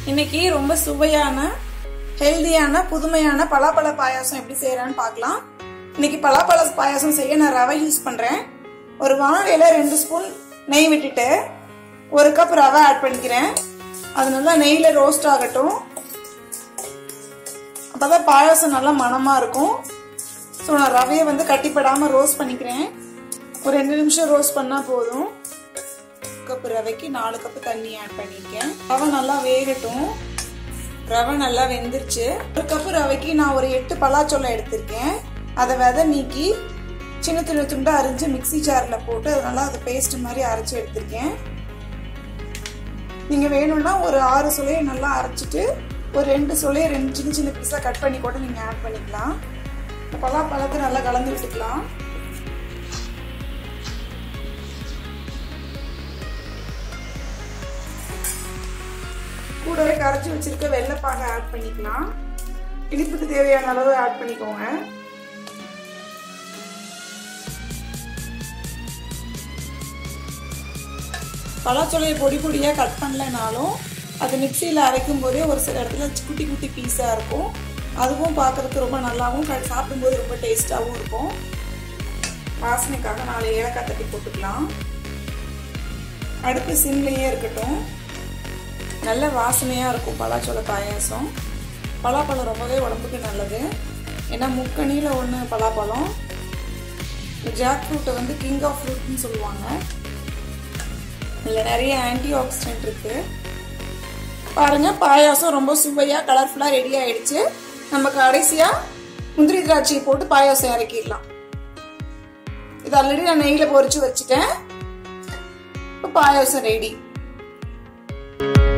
இன்னைக்கு ரொம்ப சுவையான ஹெல்தியான புதுமையான பலாப்பழ பாயாசம் எப்படி செய்யறான்னு பார்க்கலாம் இன்னைக்கு பலாப்பழ பாயாசம் செய்ய நான் ரவை யூஸ் பண்றேன் ஒரு வாழையில ரெண்டு ஸ்பூன் நெய் விட்டுட்டு ஒரு கப் ரவை ஆட் பண்ணிக்கிறேன் அது நல்லா நெய்ல ரோஸ்ட் ஆகட்டும் அப்பதான் பாயாசம் நல்லா மணமா இருக்கும் ஸோ நான் ரவையை வந்து கட்டிப்படாம ரோஸ்ட் பண்ணிக்கிறேன் ஒரு ரெண்டு நிமிஷம் ரோஸ்ட் பண்ணா போதும் கப்பு ரவைக்கு நாலு கப்பு தண்ணி ஆட் பண்ணியிருக்கேன் ரவை நல்லா வேகட்டும் ரவை நல்லா வெந்துருச்சு ஒரு கப்பு ரவைக்கு நான் ஒரு எட்டு பலாச்சொல்லை எடுத்திருக்கேன் அதை விதை நீக்கி சின்ன சின்ன துண்டா அரிஞ்சு மிக்சி ஜாரில் போட்டு அது நல்லா அது பேஸ்ட் மாதிரி அரைச்சி எடுத்திருக்கேன் நீங்கள் வேணும்னா ஒரு ஆறு சுளையை நல்லா அரைச்சிட்டு ஒரு ரெண்டு சுளையை ரெண்டு சின்ன சின்ன பீஸாக கட் பண்ணி கூட நீங்கள் ஆட் பண்ணிக்கலாம் பலா பழத்தை நல்லா கலந்து விட்டுக்கலாம் கூடவே கரைச்சி வச்சிருக்க வெள்ளைப்பாகை ஆட் பண்ணிக்கலாம் இனிப்புக்கு தேவையான அளவு ஆட் பண்ணிக்கோங்க பழச்சொலையை பொடி பொடியாக கட் பண்ணலைனாலும் அது மிக்சியில் அரைக்கும் போதே ஒரு சில இடத்துல குட்டி குட்டி பீஸாக இருக்கும் அதுவும் பார்க்கறதுக்கு ரொம்ப நல்லாவும் சாப்பிடும்போது ரொம்ப டேஸ்டாகவும் இருக்கும் வாசனைக்காக நாலு ஏலக்காய் தட்டி போட்டுக்கலாம் அடுப்பு சிம்லேயே இருக்கட்டும் நல்ல வாசனையாக இருக்கும் பலாச்சோள பாயாசம் பலாப்பழம் ரொம்பவே உடம்புக்கு நல்லது ஏன்னா முக்கணியில் ஒன்று பலாப்பழம் ஜாக் ஃப்ரூட்டை வந்து கிங் ஆஃப் ஃப்ரூட்னு சொல்லுவாங்க இதில் நிறைய ஆன்டி ஆக்சிடென்ட் இருக்கு பாருங்க பாயாசம் ரொம்ப சுவையாக கலர்ஃபுல்லாக ரெடி ஆயிடுச்சு நம்ம கடைசியாக முந்திரி திராட்சையை போட்டு பாயாசம் இறக்கிடலாம் இது ஆல்ரெடி நான் நெய்யில் பொறிச்சு வச்சுட்டேன் இப்போ பாயாசம் ரெடி